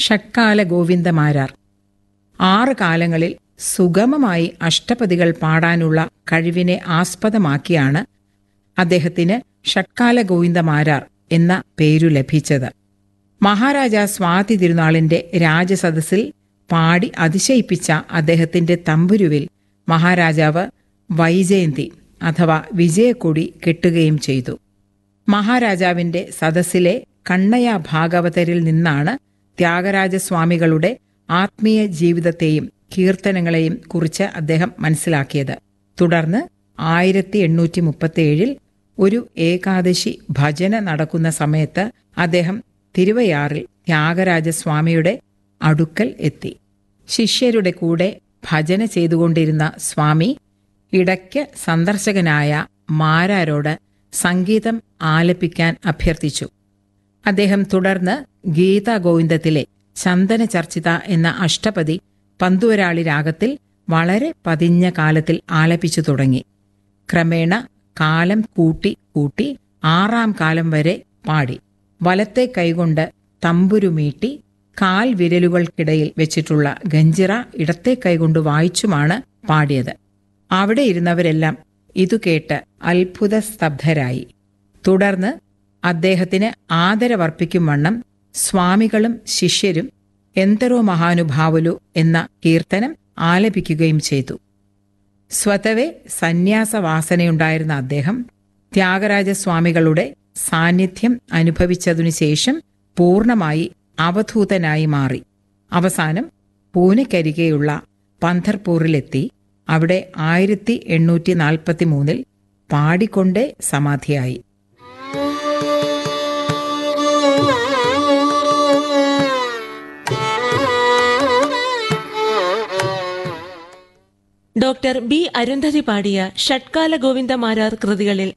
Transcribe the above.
ഷട്കാല ഗോവിന്ദമാരാർ ആറ് കാലങ്ങളിൽ സുഗമമായി അഷ്ടപതികൾ പാടാനുള്ള കഴിവിനെ ആസ്പദമാക്കിയാണ് അദ്ദേഹത്തിന് ഷട്കാല ഗോവിന്ദമാരാർ എന്ന പേരു ലഭിച്ചത് മഹാരാജ സ്വാതി തിരുനാളിന്റെ രാജസദസ്സിൽ പാടി അതിശയിപ്പിച്ച അദ്ദേഹത്തിന്റെ തമ്പുരുവിൽ മഹാരാജാവ് വൈജയന്തി അഥവാ വിജയക്കൊടി കെട്ടുകയും ചെയ്തു മഹാരാജാവിന്റെ സദസ്സിലെ കണ്ണയ ഭാഗവതരിൽ നിന്നാണ് ത്യാഗരാജസ്വാമികളുടെ ആത്മീയ ജീവിതത്തെയും കീർത്തനങ്ങളെയും കുറിച്ച് അദ്ദേഹം മനസ്സിലാക്കിയത് തുടർന്ന് ആയിരത്തി എണ്ണൂറ്റി മുപ്പത്തിയേഴിൽ ഒരു ഏകാദശി ഭജന നടക്കുന്ന സമയത്ത് അദ്ദേഹം തിരുവയാറിൽ ത്യാഗരാജസ്വാമിയുടെ അടുക്കൽ എത്തി ശിഷ്യരുടെ കൂടെ ഭജന ചെയ്തുകൊണ്ടിരുന്ന സ്വാമി ഇടയ്ക്ക് സന്ദർശകനായ മാരാരോട് സംഗീതം ആലപിക്കാൻ അഭ്യർത്ഥിച്ചു അദ്ദേഹം തുടർന്ന് ഗീതാ ഗോവിന്ദത്തിലെ ചന്ദന ചർച്ചിത എന്ന അഷ്ടപതി പന്തുവരാളി രാഗത്തിൽ വളരെ പതിഞ്ഞ കാലത്തിൽ ആലപിച്ചു തുടങ്ങി ക്രമേണ കാലം കൂട്ടി കൂട്ടി ആറാം കാലം വരെ പാടി വലത്തെ കൈകൊണ്ട് തമ്പുരുമീട്ടി കാൽ വിരലുകൾക്കിടയിൽ വെച്ചിട്ടുള്ള ഗഞ്ചിറ ഇടത്തെ കൈകൊണ്ട് വായിച്ചുമാണ് പാടിയത് അവിടെ ഇരുന്നവരെല്ലാം ഇതു കേട്ട് അത്ഭുത സ്തബ്ധരായി തുടർന്ന് അദ്ദേഹത്തിന് ആദരവർപ്പിക്കും വണ്ണം സ്വാമികളും ശിഷ്യരും എന്തരോ മഹാനുഭാവുലു എന്ന കീർത്തനം ആലപിക്കുകയും ചെയ്തു സ്വതവേ സന്യാസവാസനയുണ്ടായിരുന്ന അദ്ദേഹം ത്യാഗരാജസ്വാമികളുടെ സാന്നിധ്യം അനുഭവിച്ചതിനു ശേഷം പൂർണ്ണമായി അവധൂതനായി മാറി അവസാനം പൂനെക്കരികെയുള്ള പന്തർപൂറിലെത്തി അവിടെ ആയിരത്തി എണ്ണൂറ്റി നാൽപ്പത്തി മൂന്നിൽ പാടിക്കൊണ്ടേ സമാധിയായി ഡോക്ടർ ബി അരുന്ധതി പാടിയ ഷട്കാല ഗോവിന്ദമാരാർ കൃതികളിൽ